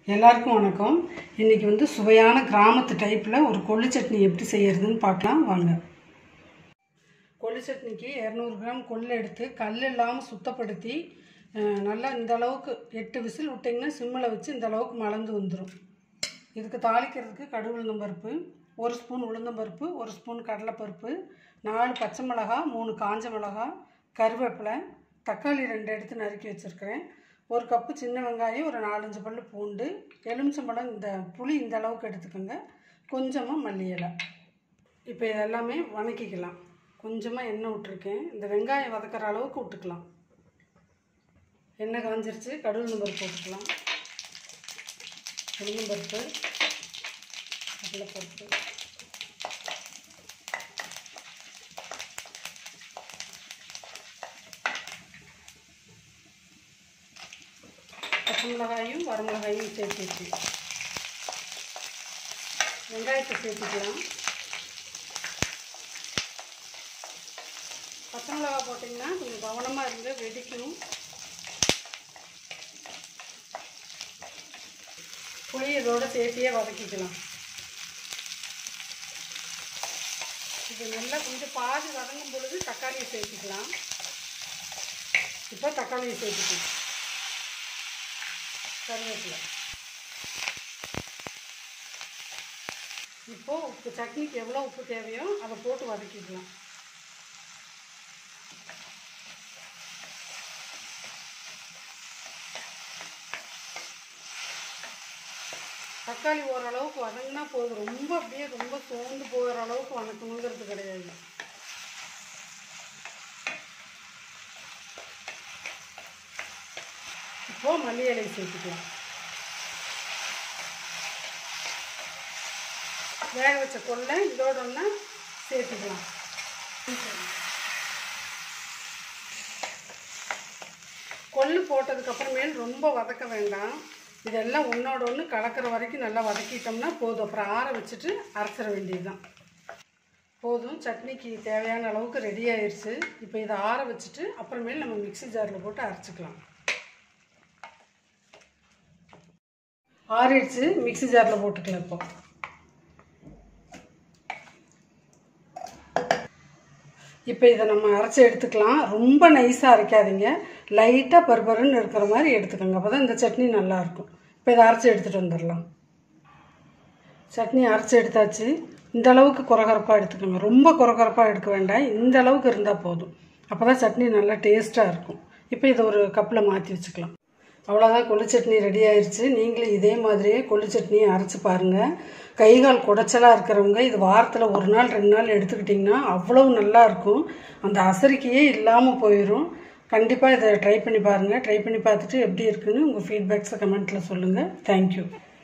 எல்லாருக்கும் வணக்கம் இன்னைக்கு வந்து சுவையான கிராமத்து டைப்பில் ஒரு கொள்ளு சட்னி எப்படி செய்யறதுன்னு பார்க்கலாம் வாங்க கொள்ளு சட்னிக்கு இரநூறு கிராம் கொள்ளு எடுத்து கல் இல்லாமல் சுத்தப்படுத்தி அஹ், நல்லா இந்த அளவுக்கு எட்டு விசில் விட்டிங்கன்னா சிம்மில் வச்சு இந்த அளவுக்கு மலர்ந்து வந்துடும் இதுக்கு தாளிக்கிறதுக்கு கடுகு உளுந்தம்பருப்பு ஒரு ஸ்பூன் உளுந்தம்பருப்பு ஒரு ஸ்பூன் கடலைப்பருப்பு நாலு பச்சை மிளகா மூணு காஞ்ச மிளகா கருவேப்பிலை தக்காளி ரெண்டு எடுத்து நறுக்கி வச்சுருக்கிறேன் ஒரு கப்பு சின்ன வெங்காயம் ஒரு நாலஞ்சு பல்லு பூண்டு எலுமிச்சம்பழம் இந்த புளி இந்த அளவுக்கு எடுத்துக்கோங்க கொஞ்சமாக மல்லி இலை இப்போ இதெல்லாமே வணக்கிக்கலாம் கொஞ்சமாக எண்ணெய் விட்டுருக்கேன் இந்த வெங்காயம் வதக்கிற அளவுக்கு விட்டுக்கலாம் எண்ணெய் காஞ்சிருச்சு கடுகு பருப்பு போட்டுக்கலாம் உளுந்தம்பருப்பு கடலைப்பருப்பு பச்சை மிளகாயும் வரமிளகாயும் சேர்த்து வச்சு வெங்காயத்தை சேர்த்துக்கலாம் பச்சை மிளகா போட்டிங்கன்னா கொஞ்சம் கவனமாக இருந்து வெடிக்கும் புளி இதோட சேர்த்தியே வதக்கிக்கலாம் இது நல்லா கொஞ்சம் பாதி வதங்கும் பொழுது தக்காளியை சேர்த்துக்கலாம் இப்போ தக்காளியை சேர்த்துக்கலாம் கருவேப்பிலை இப்போ உப்பு சட்னிக்கு எவ்வளோ உப்பு தேவையோ அதை போட்டு வதக்கிக்கலாம் தக்காளி ஓரளவுக்கு வதங்கினா போதும் ரொம்ப அப்படியே ரொம்ப சோர்ந்து போகிற அளவுக்கு வதக்கணுங்கிறது கிடையாது இப்போ மல்லி இலை சேர்த்துக்கலாம் வேக வச்ச கொள்ளை இதோட ஒன்றா சேர்த்துக்கலாம் கொள்ளு போட்டதுக்கப்புறமேல் ரொம்ப வதக்க வேண்டாம் இதெல்லாம் ஒன்றோட ஒன்று கலக்கிற வரைக்கும் நல்லா வதக்கிட்டோம்னா போதும் அப்புறம் ஆற வச்சுட்டு அரைச்சிட வேண்டியதுதான் போதும் சட்னிக்கு தேவையான அளவுக்கு ரெடி ஆயிடுச்சு இப்போ இதை ஆற வச்சுட்டு அப்புறமேல் நம்ம மிக்ஸி ஜாரில் போட்டு அரைச்சிக்கலாம் ஆறிடுச்சு மிக்ஸி ஜாரில் போட்டுக்கலாம் இப்போ இப்போ இதை நம்ம அரைச்சி எடுத்துக்கலாம் ரொம்ப நைஸாக அரைக்காதீங்க லைட்டாக பருபருன்னு இருக்கிற மாதிரி எடுத்துக்கோங்க அப்போ தான் இந்த சட்னி நல்லாயிருக்கும் இப்போ இதை அரைச்சி எடுத்துகிட்டு வந்துடலாம் சட்னி அரைச்சி எடுத்தாச்சு இந்த அளவுக்கு குறகரப்பாக எடுத்துக்கோங்க ரொம்ப குறகரப்பாக எடுக்க வேண்டாம் இந்த அளவுக்கு இருந்தால் போதும் அப்போ தான் சட்னி நல்லா டேஸ்ட்டாக இருக்கும் இப்போ இதை ஒரு கப்பில் மாற்றி வச்சுக்கலாம் அவ்வளோதான் கொள்ளு சட்னி ரெடி ஆயிடுச்சு நீங்களும் இதே மாதிரியே கொள்ளு சட்னியை அரைச்சி பாருங்கள் கை கால் குடைச்சலாக இருக்கிறவங்க இது வாரத்தில் ஒரு நாள் ரெண்டு நாள் எடுத்துக்கிட்டிங்கன்னா அவ்வளவு நல்லா இருக்கும் அந்த அசரிக்கையே இல்லாமல் போயிடும் கண்டிப்பாக இதை ட்ரை பண்ணி பாருங்கள் ட்ரை பண்ணி பார்த்துட்டு எப்படி இருக்குன்னு உங்கள் ஃபீட்பேக்ஸை கமெண்ட்டில் சொல்லுங்கள் தேங்க்யூ